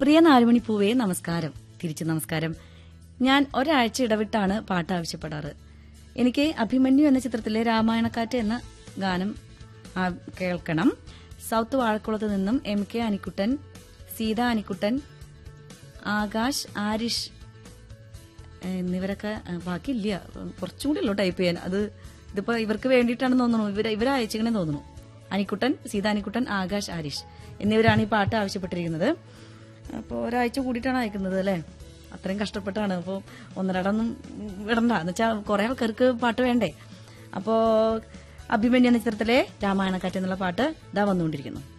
പ്രിയ നാലുമണി പൂവേ നമസ്കാരം തിരിച്ചു നമസ്കാരം ഞാൻ ഒരാഴ്ച ഇടവിട്ടാണ് പാട്ട് ആവശ്യപ്പെടാറ് എനിക്ക് അഭിമന്യു എന്ന ചിത്രത്തിലെ രാമായണക്കാറ്റ് എന്ന ഗാനം ആ, കേൾക്കണം സൗത്ത് വാഴക്കുളത്ത് നിന്നും എം കെ അനിക്കുട്ടൻ സീത അനിക്കുട്ടൻ ആകാശ് ആരിഷ് എന്നിവരൊക്കെ ആ, ബാക്കിയില്ല കുറച്ചും കൂടി ഉള്ളൂ ടൈപ്പ് ചെയ്യാൻ അത് ഇതിപ്പോ ഇവർക്ക് വേണ്ടിയിട്ടാണെന്ന് തോന്നുന്നു ഇവർ ഇവരെ അയച്ചിങ്ങനെ തോന്നുന്നു അനിക്കുട്ടൻ സീത അനിക്കുട്ടൻ ആകാശ് ആരിഷ് എന്നിവരാണ് ഈ പാട്ട് ആവശ്യപ്പെട്ടിരിക്കുന്നത് അപ്പോൾ ഒരാഴ്ച കൂടിയിട്ടാണ് അയക്കുന്നത് അല്ലേ അത്രയും കഷ്ടപ്പെട്ടാണ് അപ്പോൾ ഒന്നരടൊന്നും ഇടണ്ട എന്ന് വെച്ചാൽ കുറെ ആൾക്കാർക്ക് പാട്ട് വേണ്ടേ അപ്പോൾ അഭിമന്യു എന്ന ചിത്രത്തിലെ രാമായണക്കാറ്റ് എന്നുള്ള പാട്ട് ഇതാ വന്നുകൊണ്ടിരിക്കുന്നു